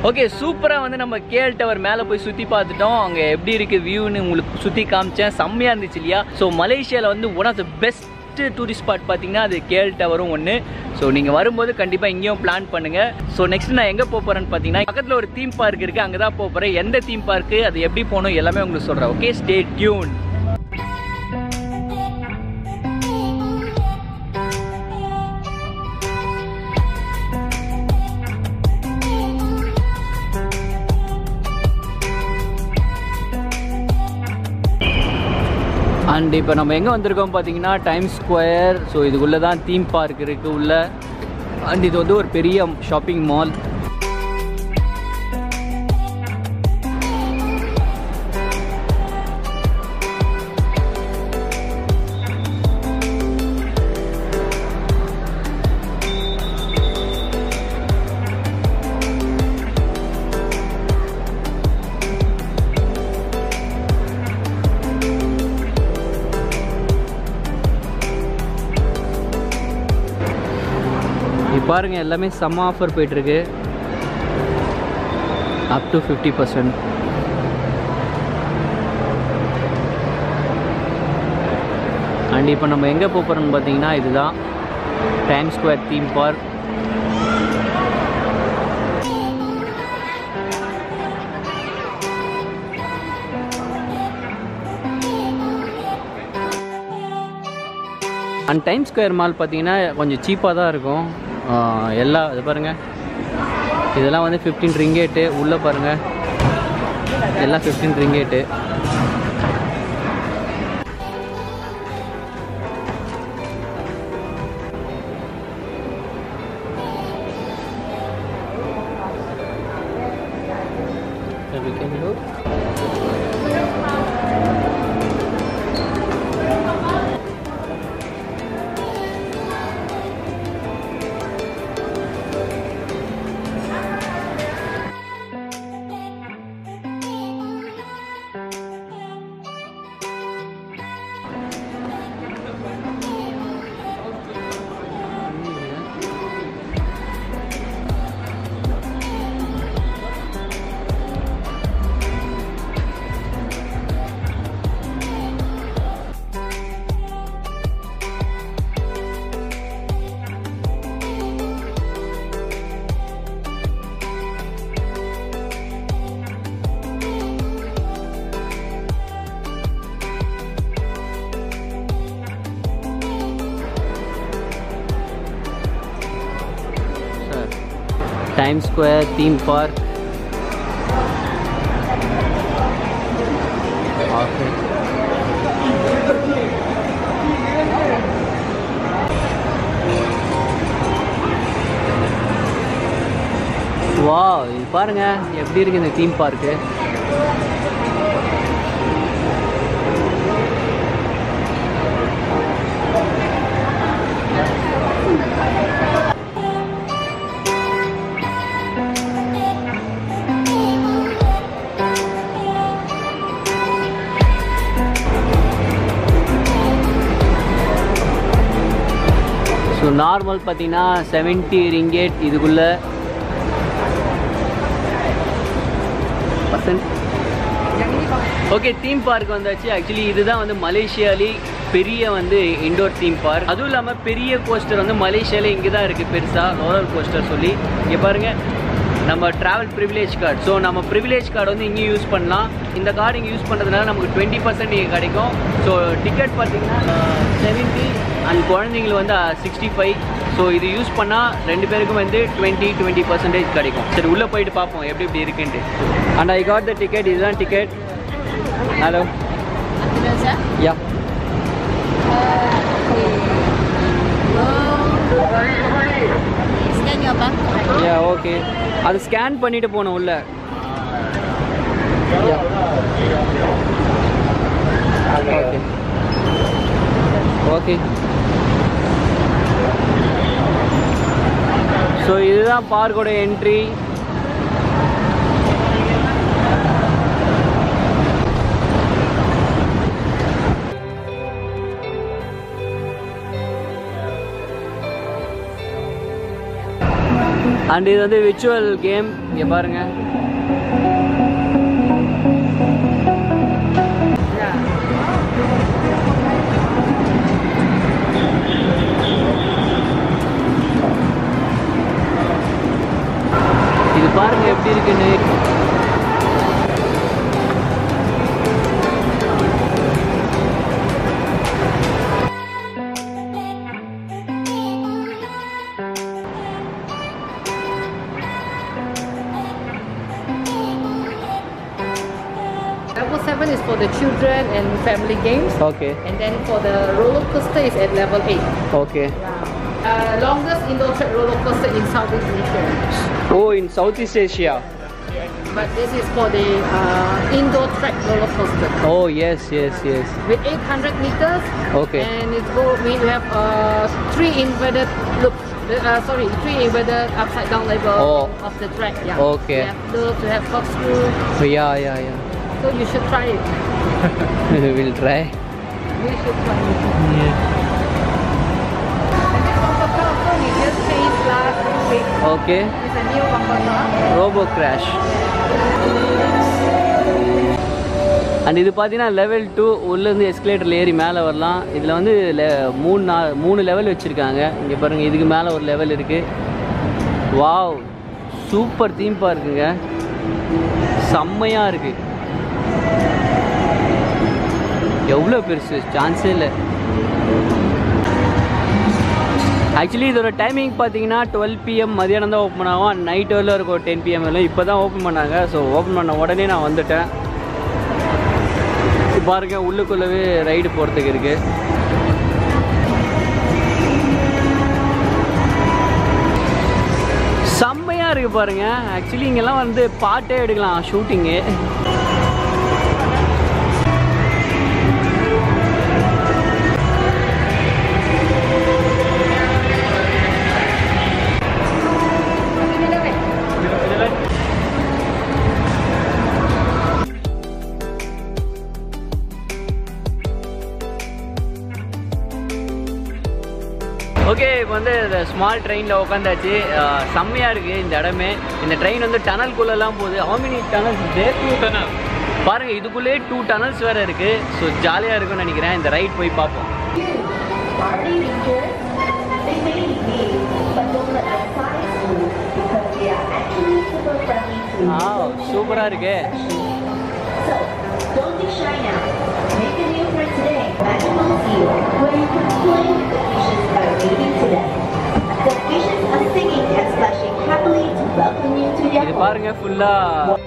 Okay சூப்பராக வந்து நம்ம கேஎல் டவர் மேலே போய் சுற்றி பார்த்துட்டோம் அங்கே எப்படி இருக்குது வியூன்னு உங்களுக்கு சுற்றி காமிச்சேன் செம்மையாக இருந்துச்சு இல்லையா ஸோ மலேசியாவில் வந்து one of the best tourist spot பார்த்தீங்கன்னா அது கேஎல் டவரும் ஒன்று ஸோ நீங்கள் வரும்போது கண்டிப்பாக இங்கேயும் பிளான் பண்ணுங்கள் ஸோ நெக்ஸ்ட் நான் எங்கே போக போகிறேன்னு பார்த்தீங்கன்னா பக்கத்தில் ஒரு தீம் பார்க் இருக்குது அங்கே தான் போக போகிறேன் எந்த தீம் பார்க்கு அது எப்படி போகணும் எல்லாமே உங்களுக்கு சொல்கிறேன் ஓகே ஸ்டே டியூன் அண்ட் இப்போ நம்ம எங்கே வந்திருக்கோம் பார்த்தீங்கன்னா டைம் ஸ்கொயர் ஸோ இதுக்குள்ளே தான் தீம் பார்க் இருக்குது உள்ள அண்ட் இது வந்து ஒரு பெரிய ஷாப்பிங் மால் இப்போ பாருங்க எல்லாமே செம்ம ஆஃபர் போயிட்டுருக்கு up to fifty percent and இப்போ நம்ம எங்கே போக போகிறோம்னு பார்த்தீங்கன்னா இதுதான் Time Square theme park and Time Square mall பார்த்தீங்கன்னா கொஞ்சம் சீப்பாக தான் இருக்கும் ஆஹ் எல்லா இது பாருங்கள் இதெல்லாம் வந்து ஃபிஃப்டீன் ரிங்கேட்டு உள்ளே பாருங்கள் எல்லாம் fifteen ringgit we can look. Sir. Times Square theme park. Okay. வா இது பாருங்க எப்படி இருக்கு இந்த தீம் பார்க்கு ஸோ நார்மல் பார்த்தீங்கன்னா செவன்ட்டி ரிங்கேட் இதுக்குள்ளே பர்சன்ட் ஓகே தீம் பார்க் வந்தாச்சு ஆக்சுவலி இதுதான் வந்து மலேசியாலே பெரிய வந்து இண்டோர் தீம் பார்க் அதுவும் இல்லாமல் பெரிய கோஸ்டர் வந்து மலேசியாலே இங்கே தான் இருக்குது பெருசாக ரோலர் கோஸ்டர் சொல்லி இங்கே பாருங்கள் நம்ம ட்ராவல் ப்ரிவிலேஜ் கார்டு ஸோ நம்ம ப்ரிவிலேஜ் கார்டு வந்து இங்கேயும் யூஸ் பண்ணலாம் இந்த கார்டு இங்கே யூஸ் பண்ணுறதுனால நமக்கு டுவெண்ட்டி பர்சன்ட் இங்கே கிடைக்கும் ஸோ டிக்கெட் பார்த்தீங்கன்னா செவன்ட்டி அண்ட் குழந்தைங்களுக்கு வந்து சிக்ஸ்டி ஃபைவ் ஸோ இது யூஸ் பண்ணால் ரெண்டு பேருக்கும் வந்து டுவெண்ட்டி டுவெண்ட்டி பர்சன்டேஜ் கிடைக்கும் சரி உள்ளே போயிட்டு பார்ப்போம் எப்படி இப்படி இருக்குன்ட்டு and I got the ticket இதுதான் ticket hello Sir? Yeah Scan your barcode. Yeah okay அது ஸ்கேன் பண்ணிட்டு போகணும் உள்ள யா ஓகே ஓகே ஸோ இதுதான் பார்க்கோட என்ட்ரி அண்ட் இது வந்து விர்ச்சுவல் கேம் இங்கே பாருங்க இது பாருங்க எப்படி இருக்குன்னு Level 7 is for the children and family games. Okay And then for the roller coaster is at level 8. Okay Uh, longest indoor track roller coaster in Southeast Asia. Oh in South East Asia But this is for the uh, indoor track roller coaster. Oh yes yes yes With 800 meters. Okay. And it go, we have uh, three inverted loops. Uh, sorry, three inverted upside down level Oh. of the track. Yeah. Okay. We have loops, we have corkscrew. Yeah yeah yeah So you should try it. Will try You should try it. And this bumper car also we just changed last week. Okay It's a new bumper car. Robo crash and இது பார்த்தீங்கன்னா level two உள்ளேருந்து எஸ்கலேட்டரில் ஏறி மேலே வரலாம் இதில் வந்து le- மூணு நா மூணு லெவல் வச்சுருக்காங்க இங்கே பாருங்கள் இதுக்கு மேலே ஒரு லெவல் இருக்குது வாவ் சூப்பர் தீம் பார்க்குங்க செம்மையாக இருக்குது எவ்வளோ பெருசு சான்ஸே இல்லை ஆக்சுவலி இதோட டைமிங் பார்த்தீங்கன்னா டுவெல் பிஎம் மதியானம் தான் ஓப்பன் ஆகும் நைட் வரல இருக்கும் டென் பிஎம் வரலும் இப்போ தான் ஓப்பன் பண்ணாங்க ஸோ ஓப்பன் பண்ண உடனே நான் வந்துட்டேன் இப்ப பாருங்க உள்ளுக்குள்ளவே ரைடு போகிறதுக்கு இருக்கு செம்மையாக இருக்கு பாருங்க ஆக்சுவலி இங்கெல்லாம் வந்து பாட்டே எடுக்கலாம் ஷூட்டிங்கு ஓகே இப்போ வந்து இந்த ஸ்மால் ட்ரெயினில் உட்காந்தாச்சு செம்மையாக இருக்குது இந்த இடமே இந்த ட்ரெயின் வந்து டனல்குள்ளெல்லாம் போகுது how many tunnels is there two tunnel பாருங்கள் இதுக்குள்ளே டூ டனல்ஸ் வேறு இருக்குது ஸோ ஜாலியாக இருக்கும்னு நினைக்கிறேன் இந்த ரைட் போய் பார்ப்போம் Party rangers, they may be mean, but don't let the sides fool because they are actually super friendly to ஆ சூப்பராக இருக்கே So, don't be shy now. Make a new friend today. Magical Seal, where you can play with the fishes by waving to them. The fishes are singing and splashing happily to welcome you to their இது home. பாருங்க ஃபுல்லாக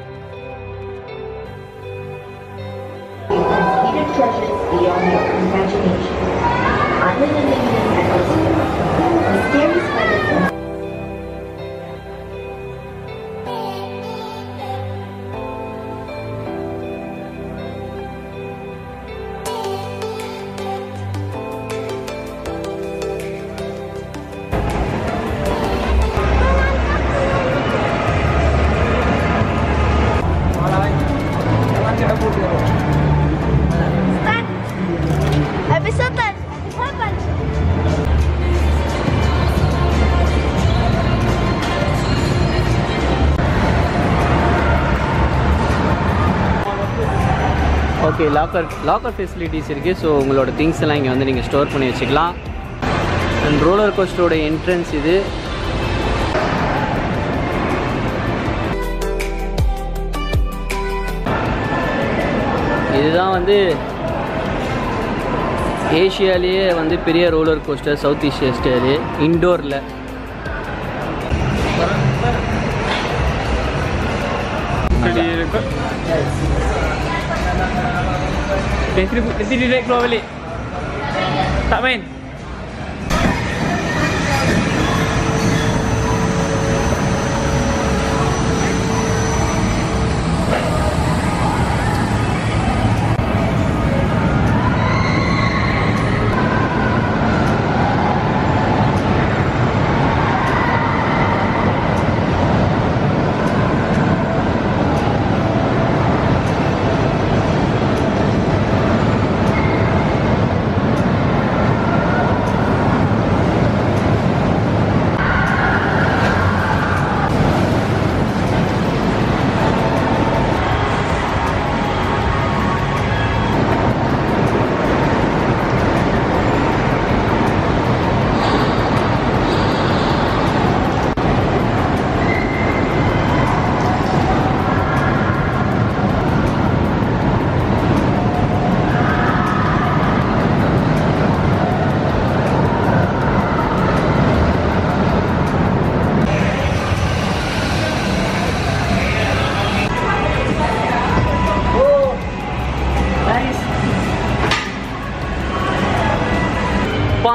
Hidden treasures beyond your imagination. Under the limited atmosphere, the scary spiders Episode 10. Episode 10. Okay locker locker facilities இருக்குது so உங்களோட things எல்லாம் இங்கே வந்து நீங்கள் store பண்ணி வச்சுக்கலாம் அண்ட் ரோலர் கோஸ்டரோட என்ட்ரன்ஸ் இது இதுதான் வந்து ஏஷியாலேயே வந்து பெரிய ரோலர் கோஸ்டர் சவுத் ஈஸ்ட் ஏஷியாலே இண்டோரில் Nanti, nanti dia naik keluar balik Tak main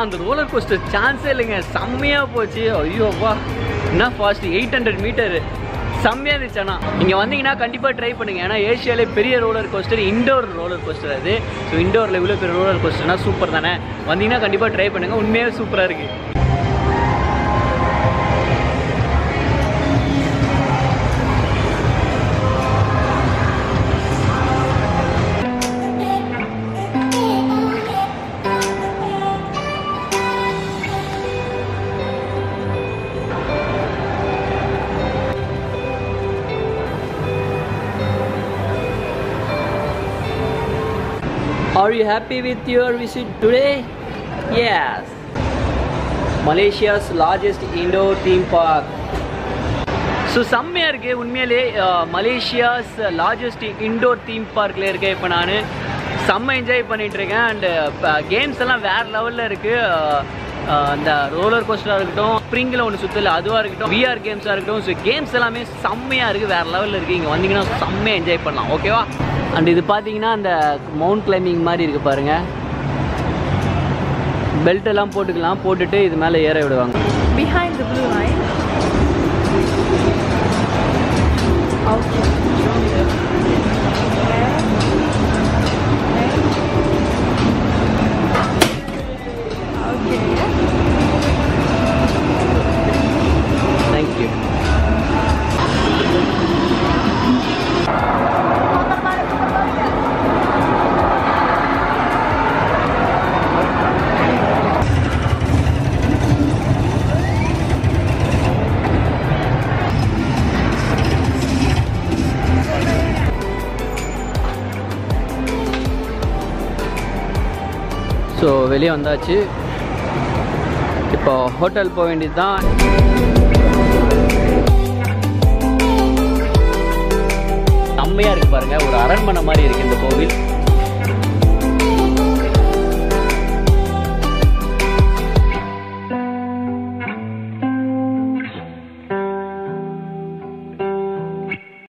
அந்த ரோலர் கோஸ்டர் சான்ஸே இல்லைங்க செம்மையாக போச்சு ஐயோ வா என்ன ஃபாஸ்ட் எயிட் ஹண்ட்ரட் மீட்டர் செம்மையாக இருந்துச்சு ஆனால் இங்கே வந்தீங்கன்னா கண்டிப்பாக ட்ரை பண்ணுங்கள் ஏன்னா ஏஷியாலே பெரிய roller coaster indoor roller coaster அது ஸோ இண்டோரில் இவ்வளோ பெரிய ரோலர் கோஸ்டர்னா சூப்பர் தானே வந்தீங்கன்னா கண்டிப்பாக ட்ரை பண்ணுங்கள் உண்மையாகவே சூப்பராக இருக்குது Are you happy with your visit today? Yes. Malaysia's largest indoor theme park. So செம்மையாக இருக்குது உண்மையிலே மலேசியாஸ் லார்ஜஸ்ட் இண்டோர் தீம் பார்க்கில் இருக்கேன் இப்போ நான் செம்ம என்ஜாய் பண்ணிட்டு இருக்கேன் அண்டு கேம்ஸ் எல்லாம் வேறு லெவலில் இருக்குது அந்த ரோலர் கோஸ்டராக இருக்கட்டும் ஸ்ப்ரிங்கில் ஒன்று சுற்றல அதுவாக இருக்கட்டும் விஆர் கேம்ஸாக இருக்கட்டும் ஸோ கேம்ஸ் எல்லாமே செம்மையாக இருக்குது வேறு லெவலில் இருக்குது இங்கே வந்தீங்கன்னா செம்மையாக என்ஜாய் பண்ணலாம் ஓகேவா அண்ட் இது பார்த்தீங்கன்னா அந்த மவுண்ட் கிளைம்பிங் மாதிரி இருக்குது பாருங்கள் பெல்ட் எல்லாம் போட்டுக்கலாம் போட்டுட்டு இது மேலே ஏற விடுவாங்க Behind the blue line. Okay. Okay. Thank you so வெளியே வந்தாச்சு இப்போ ஹோட்டல் போக வேண்டியது தான் செம்மையாக இருக்கு பாருங்க ஒரு அரண்மனை மாதிரி இருக்கு இந்த கோவில்